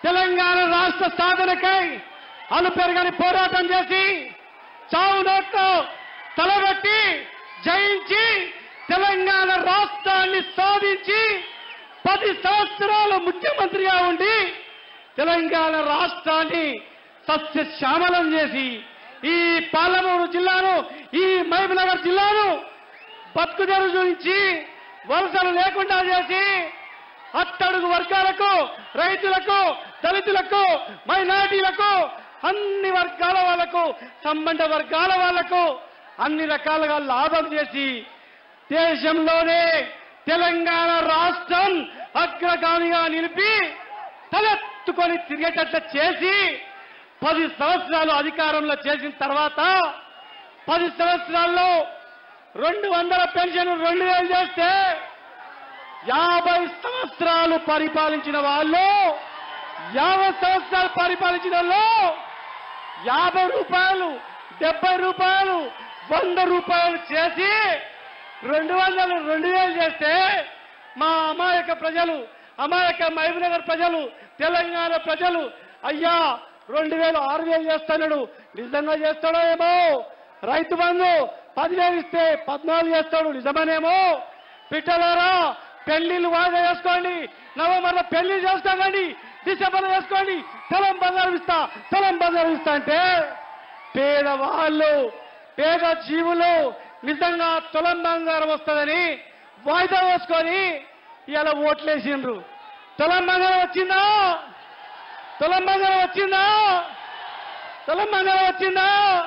తెలంగాణ రాష్ట్ర సాధనకై అలుపెరగని పోరాటం చేసి చావు నోట్లో తలబెట్టి జయించి తెలంగాణ రాష్ట్రాన్ని సాధించి పది సంవత్సరాలు ముఖ్యమంత్రిగా ఉండి తెలంగాణ రాష్ట్రాన్ని సస్యశ్యామలం చేసి ఈ పాలమూరు జిల్లాను ఈ మహబూబ్నగర్ జిల్లాను బతుకుదెరు చూపించి వలసలు లేకుండా చేసి అట్టడుగు వర్గాలకు రైతులకు దళితులకు మైనార్టీలకు అన్ని వర్గాల వాళ్లకు సంబంధ వర్గాల వాళ్లకు అన్ని రకాలుగా లాభం చేసి దేశంలోనే తెలంగాణ రాష్ట్రం అగ్రగామిగా నిలిపి తలెత్తుకొని తిరిగేటట్లు చేసి పది సంవత్సరాలు అధికారంలో చేసిన తర్వాత పది సంవత్సరాల్లో రెండు వందల పెన్షన్ రెండు వేలు చేస్తే యాభై సంవత్సరాలు పరిపాలించిన వాళ్ళు యాభై సంవత్సరాలు పరిపాలించిన వాళ్ళు యాభై రూపాయలు డెబ్బై రూపాయలు వంద రూపాయలు చేసి రెండు వందలు రెండు వేలు చేస్తే మా అమాయక ప్రజలు అమాయక మహబూబ్నగర్ ప్రజలు తెలంగాణ ప్రజలు అయ్యా రెండు వేలు ఆరు వేలు చేస్తున్నాడు నిజంగా చేస్తాడో ఏమో రైతు బంధు పదివేలు ఇస్తే పద్నాలుగు చేస్తాడు నిజమనేమో పిట్టలారా పెళ్లిళ్ళు వాయిదా చేసుకోండి నవంబర్లో పెళ్లి చేసుకోకండి డిసెంబర్లో చేసుకోండి తులం బంగారం ఇస్తా తులం బంగారం ఇస్తా అంటే పేదవాళ్ళు పేద జీవులు నిజంగా తులం బంగారం వస్తుందని వాయిదా వేసుకొని ఇలా ఓట్లేసిండ్రు తులం బంగారం వచ్చిందా తులం బంగారం వచ్చిందా తులం బంగారం వచ్చిందా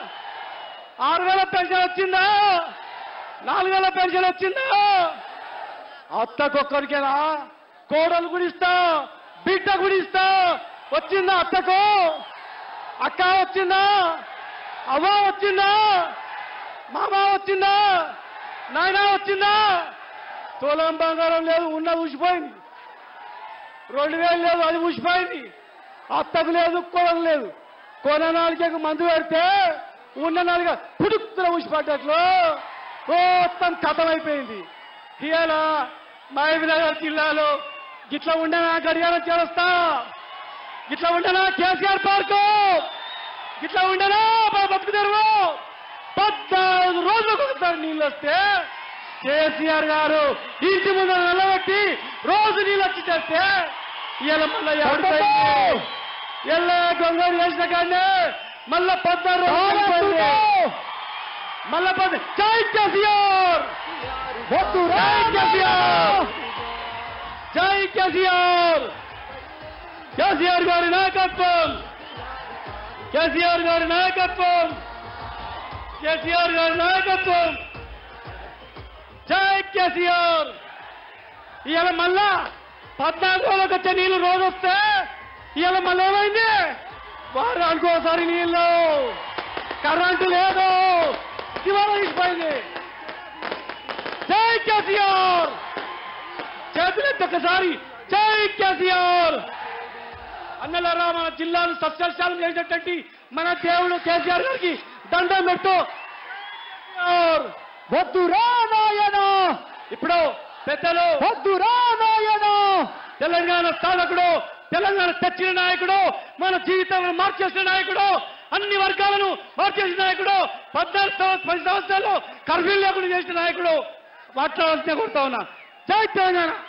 ఆరు వేల పెన్షన్ వచ్చిందా నాలుగు వేల పెన్షన్ వచ్చిందా అత్తకొక్కరికేనా కోడలు కూడా ఇస్తా బిడ్డ కూడా ఇస్తా వచ్చిందా అత్తకు అక్క వచ్చిందా అవ్వ వచ్చిందా మామ వచ్చిందా నాయన వచ్చిందా తులం బంగారం లేదు ఉన్నది ఊసిపోయింది రెండు వేలు లేదు అది ఊసిపోయింది అత్తకు లేదు కొనం లేదు కొన నాలుగకు మందు పెడితే ఉన్న నాలుగ పుడుక్కున ఊసిపడ్డట్లు మొత్తం కథమైపోయింది ఇవాళ మహబూబ్నగర్ జిల్లాలో గిట్లా ఉండనా గడియారం చేస్తా గిట్లా ఉండనా కేసీఆర్ పార్కు గిట్లా ఉండనా మా బతుకు తెరువు పద్నాలుగు రోజులకు ఒకసారి నీళ్ళు వస్తే కేసీఆర్ గారు ఇంటి ముందు నిలబెట్టి రోజు నీళ్ళు వచ్చి చేస్తే ఇవాళ మళ్ళా ఎవరిపోయింది ఎల్ల గొంగళి వేసిన కానీ మళ్ళా పద్నాలుగు రోజులు అయిపోయింది. మళ్ళా పది జై కేసీఆర్ వద్దు జై కేసీఆర్ జై కేసీఆర్ కేసీఆర్ గారి నాయకత్వం కేసీఆర్ గారి నాయకత్వం కేసీఆర్ గారి నాయకత్వం జై కేసీఆర్ ఇవాళ మళ్ళా పద్నాలుగు రోజులకు వచ్చే నీళ్లు రోజు వస్తే ఇవాళ మళ్ళీ ఏమైంది వారు అనుకోసారి నీళ్ళు కరెంటు లేదు ఇవాళ ఇచ్చిపోయింది జై కేసీఆర్ చేతులెత్తి ఒకసారి జై కేసీఆర్ అన్నలారా మన జిల్లాను సస్యశాలం చేసేటట్టు మన దేవుడు కేసీఆర్ గారికి దండం పెట్టు వద్దురా నాయన ఇప్పుడు పెద్దలు వద్దురా నాయన తెలంగాణ స్థానకుడు తెలంగాణ తెచ్చిన నాయకుడు మన జీవితాలను మార్చేసిన నాయకుడు అన్ని వర్గాలను మార్చేసిన నాయకుడు పద్నాలుగు సంవత్సరాలు పది సంవత్సరాలు కర్ఫ్యూ లేకుండా చేసిన నాయకుడు మాట్లాడాల్సిన కొడతా ఉన్నా జై తెలంగాణ